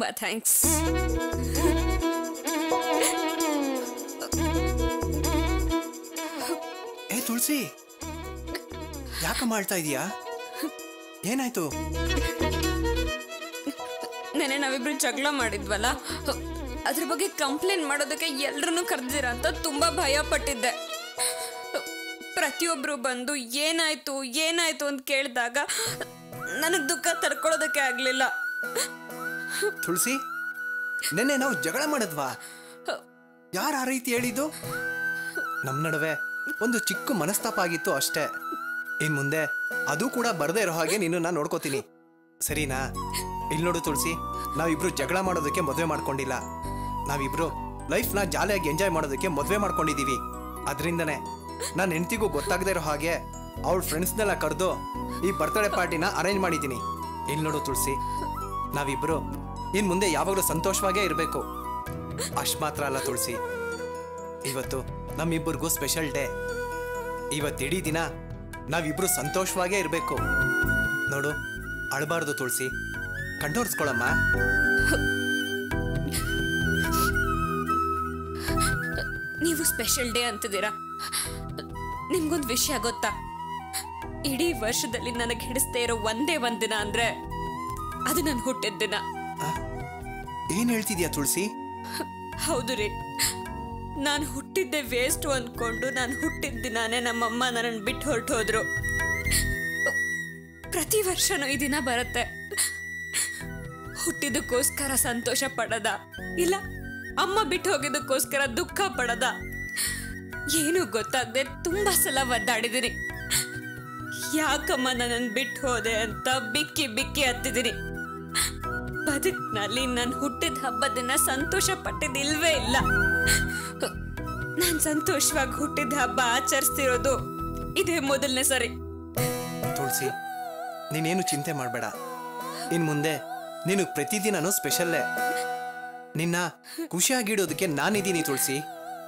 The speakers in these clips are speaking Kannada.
ತುಂಬಾ ಥ್ಯಾಂಕ್ಸ್ ಏ ತುಳಸಿ ಯಾಕಮ್ಮ ಅಳ್ತಾ ಇದೀಯಾ ಏನಾಯ್ತು ನೆನೆ ನಾವಿಬ್ರು ಜಗಳ ಮಾಡಿದ್ವಲ್ಲ ಅದ್ರ ಬಗ್ಗೆ ಕಂಪ್ಲೇಂಟ್ ಮಾಡೋದಕ್ಕೆ ಎಲ್ರನ್ನೂ ಕರೆದಿರ ಅಂತ ತುಂಬಾ ಭಯ ಪಟ್ಟಿದ್ದೆ ಪ್ರತಿಯೊಬ್ರು ಬಂದು ಏನಾಯ್ತು ಏನಾಯ್ತು ಅಂತ ಕೇಳಿದಾಗ ನನಗೆ ದುಃಖ ತಡ್ಕೊಳ್ಳೋದಕ್ಕೆ ಆಗ್ಲಿಲ್ಲ ತುಳಸಿ ನೆನ್ನೆ ನಾವು ಜಗಳ ಮಾಡಿದ್ವಾ ಯಾರು ಆ ರೀತಿ ಹೇಳಿದ್ದು ನಮ್ ನಡುವೆ ಒಂದು ಚಿಕ್ಕ ಮನಸ್ತಾಪ ಆಗಿತ್ತು ಅಷ್ಟೇ ಇನ್ ಮುಂದೆ ಅದು ಕೂಡ ಬರ್ದೇ ಇರೋ ಹಾಗೆ ನೀನು ನಾನು ನೋಡ್ಕೋತೀನಿ ಸರಿನಾ ಇಲ್ಲಿ ನೋಡು ತುಳಸಿ ನಾವಿಬ್ರು ಜಗಳ ಮಾಡೋದಕ್ಕೆ ಮದುವೆ ಮಾಡ್ಕೊಂಡಿಲ್ಲ ನಾವಿಬ್ರು ಲೈಫ್ನ ಜಾಲಿಯಾಗಿ ಎಂಜಾಯ್ ಮಾಡೋದಕ್ಕೆ ಮದುವೆ ಮಾಡ್ಕೊಂಡಿದೀವಿ ಅದರಿಂದನೇ ನನ್ನ ಹೆಂಡತಿಗೂ ಗೊತ್ತಾಗದೇ ಇರೋ ಹಾಗೆ ಅವಳ ಫ್ರೆಂಡ್ಸ್ನೆಲ್ಲ ಕರೆದು ಈ ಬರ್ತ್ಡೇ ಪಾರ್ಟಿನ ಅರೇಂಜ್ ಮಾಡಿದ್ದೀನಿ ಇಲ್ಲಿ ನೋಡು ತುಳಸಿ ನಾವಿಬ್ರು ಇನ್ ಮುಂದೆ ಯಾವಾಗಲೂ ಸಂತೋಷವಾಗೇ ಇರಬೇಕು ಅಷ್ಟು ಮಾತ್ರ ಅಲ್ಲ ತುಳಸಿ ಇವತ್ತು ನಮ್ಮಿಬ್ಬರಿಗೂ ಸ್ಪೆಷಲ್ ಡೇ ಇವತ್ತಿಡೀ ದಿನ ನಾವಿಬ್ರು ಸಂತೋಷವಾಗೇ ಇರಬೇಕು ನೋಡು ಅಳಬಾರ್ದು ತುಳಸಿ ಕಣ್ಣೋರ್ಸ್ಕೊಳಮ್ಮ ನೀವು ಸ್ಪೆಷಲ್ ಡೇ ಅಂತಿದ್ದೀರಾ ನಿಮ್ಗೊಂದು ವಿಷಯ ಗೊತ್ತಾ ಇಡೀ ವರ್ಷದಲ್ಲಿ ನನಗೆ ಹಿಡಿಸ್ದೇ ಇರೋ ಒಂದೇ ಒಂದ್ ದಿನ ಅಂದ್ರೆ ಅದು ನಾನು ಹುಟ್ಟಿದ ದಿನ ಏನ್ ಹೇಳ್ತಿದ್ಯಾ ತುಳಸಿ ಹೌದು ರೀ ನಾನು ಹುಟ್ಟಿದ್ದೆ ವೇಸ್ಟ್ ಅಂದ್ಕೊಂಡು ನಾನು ಹುಟ್ಟಿದ ದಿನಾನೇ ನಮ್ಮಮ್ಮ ನನ್ನನ್ನು ಬಿಟ್ಟು ಹೊರಟೋದ್ರು ಪ್ರತಿ ವರ್ಷನೂ ಈ ದಿನ ಬರುತ್ತೆ ಹುಟ್ಟಿದಕ್ಕೋಸ್ಕರ ಸಂತೋಷ ಪಡದ ಇಲ್ಲ ಅಮ್ಮ ಬಿಟ್ಟು ಹೋಗಿದ್ದಕ್ಕೋಸ್ಕರ ದುಃಖ ಪಡದ ಏನು ಗೊತ್ತಾಗದೆ ತುಂಬಾ ಸಲ ಒದ್ದಾಡಿದ್ದೀನಿ ಯಾಕಮ್ಮ ನನ್ನನ್ನು ಬಿಟ್ಟು ಹೋದೆ ಅಂತ ಬಿಕ್ಕಿ ಬಿಕ್ಕಿ ಹತ್ತಿದ್ದೀನಿ ಬದುಕ್ನಲ್ಲಿ ನಾನು ಹುಟ್ಟಿದ ಹಬ್ಬದನ್ನ ಸಂತೋಷ ಪಟ್ಟಿದ್ದಿಲ್ವೇ ಇಲ್ಲ ನಾನು ಸಂತೋಷವಾಗಿ ಹುಟ್ಟಿದ ಹಬ್ಬ ಆಚರಿಸ್ತಿರೋದು ಇದೇ ಮೊದಲನೇ ಸರಿ ತುಳಸಿ ನೀನೇನು ಚಿಂತೆ ಮಾಡಬೇಡ ಇನ್ ಮುಂದೆ ನೀನು ಪ್ರತಿದಿನನೂ ಸ್ಪೆಷಲ್ಲೇ ನಿನ್ನ ಖುಷಿಯಾಗಿಡೋದಕ್ಕೆ ನಾನಿದ್ದೀನಿ ತುಳಸಿ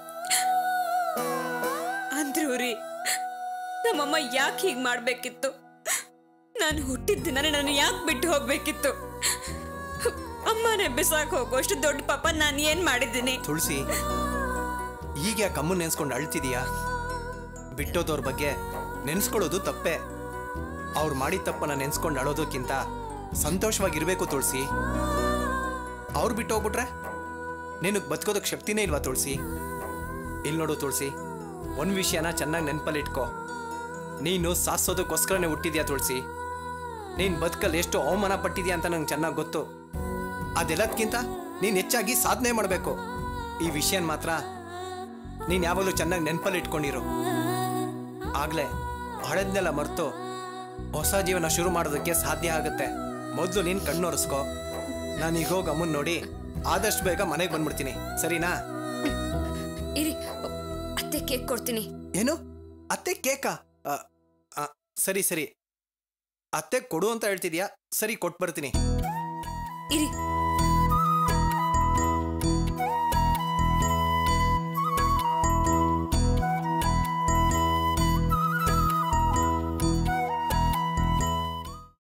ಅಂದ್ರು ರೀ ನಮ್ಮಮ್ಮ ಯಾಕೆ ಹೀಗ್ ಮಾಡ್ಬೇಕಿತ್ತು ನಾನು ಹುಟ್ಟಿದ ದಿನನೇ ನಾನು ಯಾಕೆ ಬಿಟ್ಟು ಹೋಗ್ಬೇಕಿತ್ತು ಅಮ್ಮನೇ ಬಿಸಾಕ್ ಹೋಗೋಷ್ಟು ದೊಡ್ಡ ಪಾಪ ನಾನು ಏನ್ ಮಾಡಿದ್ದೀನಿ ತುಳಸಿ ಈಗ ಯಾಕೆ ಅಮ್ಮನ್ ನೆನ್ಸ್ಕೊಂಡು ಅಳ್ತಿದೀಯಾ ಬಿಟ್ಟೋದವ್ರ ಬಗ್ಗೆ ನೆನ್ಸ್ಕೊಳ್ಳೋದು ತಪ್ಪೇ ಅವ್ರು ಮಾಡಿದ ತಪ್ಪನ್ನ ನೆನ್ಸ್ಕೊಂಡು ಅಳೋದಕ್ಕಿಂತ ಸಂತೋಷವಾಗಿರ್ಬೇಕು ತುಳಸಿ ಅವ್ರು ಬಿಟ್ಟು ಹೋಗ್ಬಿಟ್ರೆ ನಿನಗೆ ಬದುಕೋದಕ್ಕೆ ಶಕ್ತಿನೇ ಇಲ್ವಾ ತುಳಸಿ ಇಲ್ಲಿ ನೋಡು ತುಳಸಿ ಒಂದು ವಿಷಯನ ಚೆನ್ನಾಗಿ ನೆನಪಲ್ಲಿ ಇಟ್ಕೋ ನೀನು ಸಾಧಿಸೋದಕ್ಕೋಸ್ಕರನೇ ಹುಟ್ಟಿದ್ಯಾ ತುಳಸಿ ನೀನು ಬದುಕಲ್ಲಿ ಎಷ್ಟು ಅವಮಾನ ಪಟ್ಟಿದ್ಯಾ ಅಂತ ನಂಗೆ ಚೆನ್ನಾಗಿ ಗೊತ್ತು ಅದೆಲ್ಲದಕ್ಕಿಂತ ನೀನು ಹೆಚ್ಚಾಗಿ ಸಾಧನೆ ಮಾಡಬೇಕು ಈ ವಿಷಯನ ಮಾತ್ರ ನೀನು ಯಾವಾಗಲೂ ಚೆನ್ನಾಗಿ ನೆನಪಲ್ಲಿ ಇಟ್ಕೊಂಡಿರು ಆಗ್ಲೇ ಹಳದ್ನೆಲ್ಲ ಮರೆತು ಹೊಸ ಜೀವನ ಶುರು ಮಾಡೋದಕ್ಕೆ ಸಾಧ್ಯ ಆಗುತ್ತೆ ಮೊದಲು ನೀನು ಕಣ್ಣೊರೆಸ್ಕೋ ನಾನು ಈಗ ಹೋಗಿ ಅಮ್ಮನ್ ನೋಡಿ ಆದಷ್ಟು ಬೇಗ ಮನೆಗೆ ಬಂದ್ಬಿಡ್ತೀನಿ ಸರಿನಾ ಇರಿ ಅತ್ತೆ ಕೇಕ್ ಕೊಡ್ತೀನಿ ಏನು ಅತ್ತೆ ಕೇಕಾ ಆ, ಆ, ಸರಿ ಸರಿ ಅತ್ತೆ ಕೊಡು ಅಂತ ಹೇಳ್ತಿದ್ಯಾ ಸರಿ ಕೊಟ್ಟು ಬರ್ತೀನಿ ಇರಿ